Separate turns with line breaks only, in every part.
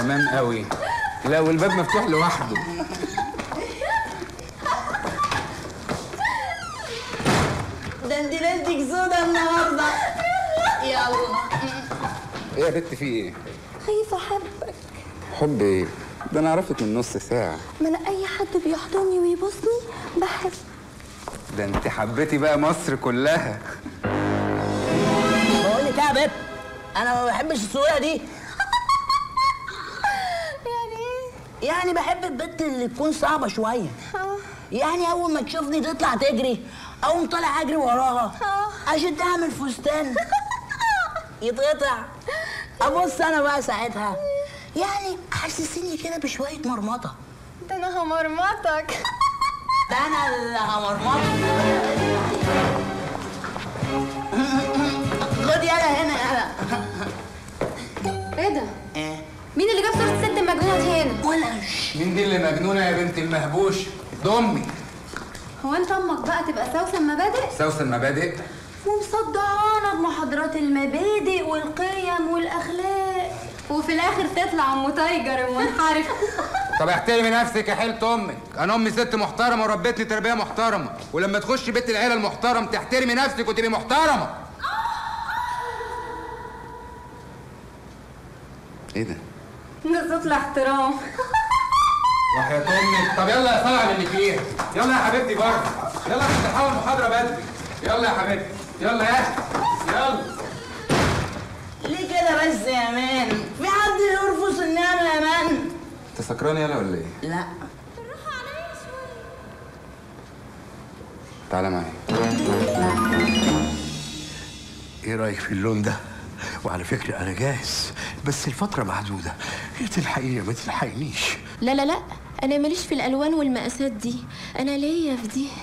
تمام قوي لا والباب مفتوح لوحده
ده انت ليلتك سودا النهارده يلا
ايه يا بت في ايه
خايفة أحبك
حب ايه ده انا عرفت من نص ساعه
ما أنا أي حد بيحضني ويبوسني بحب
ده انت حبيتي بقى مصر كلها
بقول لك يا بت انا ما بحبش السهوله دي
يعني إيه؟
يعني بحب البت اللي تكون صعبه شويه يعني اول ما تشوفني تطلع تجري اقوم طالع اجري وراها اشدها من الفستان يتقطع ابص انا بقى ساعتها يعني حسسيني كده بشويه مرمطه
ده أنا همرمطك
ده انا اللي همرمطه خد يلا هنا يلا
إيه ده؟
ايه
مين اللي جاب صورة الست المجنونة دي هنا؟
ولا
مين دي اللي مجنونه يا بنت المهبوش ده امي
هو أنت أمك بقى تبقى سوسن مبادئ؟
سوسن المبادئ
ومصدعانا بمحاضرات المبادئ والقيم والأخلاق وفي الآخر تطلع أم تايجر المنحرف
طب احترمي نفسك يا حيلة امك انا امي ست محترمه وربتني تربيه محترمه ولما تخشي بيت العيله المحترم تحترمي نفسك وتبقي محترمه ايه ده
ده صوت الاحترام
وحياة امك طب يلا يا صنع اللي فيها يلا يا حبيبتي بره يلا عشان تلحقوا المحاضره بدري يلا يا حبيبتي يلا يا أخي. يلا
ليه كده بس يا مان في حد يرفض النعمه يا مان
انت سكران يلا ولا ايه
لا
تعالى معايا
ايه رايك في اللون ده وعلى فكره انا جاهز بس الفتره محدوده يا تلحقيني يا ما تلحقنيش
لا لا لا انا ماليش في الالوان والمقاسات دي انا ليا في دي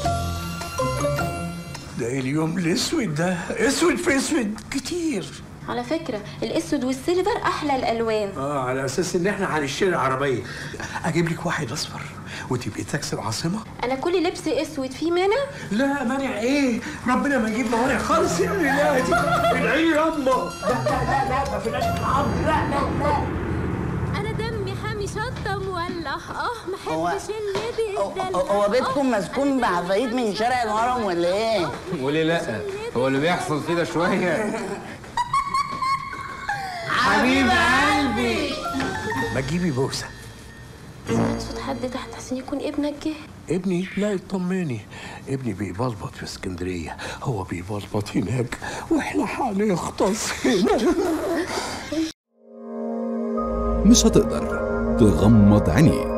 ده إيه اليوم الاسود ده اسود في اسود كتير
على فكره الاسود والسيلفر احلى الالوان
اه على اساس ان احنا هنشتري عربيه اجيب لك واحد اصفر وتبقي تاكسي العاصمه
انا كل لبسي اسود في مانع
لا مانع ايه ربنا ما يجيب موانع خالص يا ولادي العين ياما لا لا لا لا ما فيناش العرض لا لا لا
انا دمي حامي شطه مولع اه ما
هو-
احبش اللي
هو-
بيدلع
هو بيتكم
آه،
مسكون
أنا
بعفاريت من شارع الهرم ولا ايه؟
وليه لا هو اللي بيحصل كده شويه
حبيب قلبي
ما تجيبي بوسه
سمعت صوت حد تحت حسين يكون ابنك جه
ابني لا يطمني ابني بيبلبط في اسكندريه هو بيبلبط هناك واحنا هنختص هنا
مش هتقدر تغمض عينيك